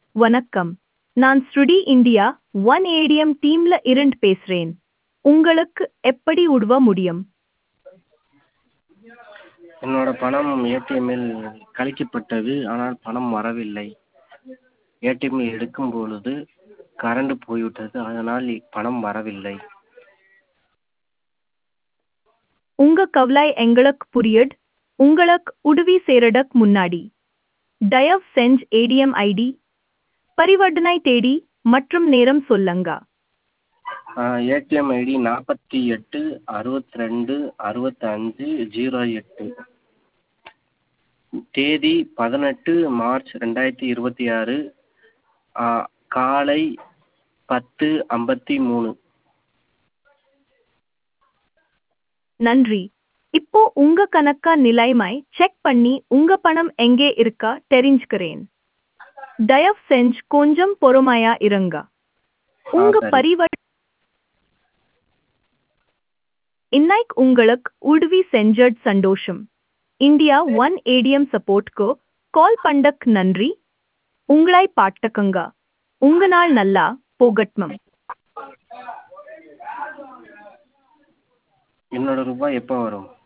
வணக்கம் நான் ஸ்ருடி இந்தியா ஒன் ஏடிஎம் டீம்ல இருந்து பேசுறேன் உங்களுக்கு எப்படி உதவ முடியும் என்னோட பணம் ஏடிஎம்மில் கழிக்கப்பட்டது ஆனால் பணம் வரவில்லை ஏடிஎம்மில் எடுக்கும் பொழுது கரண்ட் போய்விட்டது அதனால் பணம் வரவில்லை உங்க கவலை எங்களுக்கு புரியுது உங்களுக்கு உதவி செய்யறதுக்கு முன்னாடி தயவு செஞ்சு ஏடிஎம் ஐடி பரிவர்த்தனை தேதி மற்றும் நேரம் சொல்லுங்க ஏடிஎம் ஐடி நாற்பத்தி எட்டு அறுபத்தி ரெண்டு அறுபத்தஞ்சு ஜீரோ எட்டு தேதி பதினெட்டு மார்ச் ரெண்டாயிரத்தி இருபத்தி ஆறு காலை பத்து ஐம்பத்தி மூணு நன்றி இப்போ உங்க கணக்கா நிலைமை செக் பண்ணி உங்க பணம் எங்கே இருக்கா தெரிஞ்சுக்கிறேன் தயவு செஞ்சு கொஞ்சம் பொறுமையா இருங்க உங்க சரி. பரிவர்த்தனை இன்னைக்கு உங்களுக்கு உதவி செஞ்சது சந்தோஷம் இந்தியா ஒன் ஏடிஎம் சப்போர்ட்க்கு கால் பண்ணக்கு நன்றி உங்களை பாட்டுக்குங்க உங்க நாள் நல்லா போகட்டும் என்னோட ரூபாய் எப்போ வரும்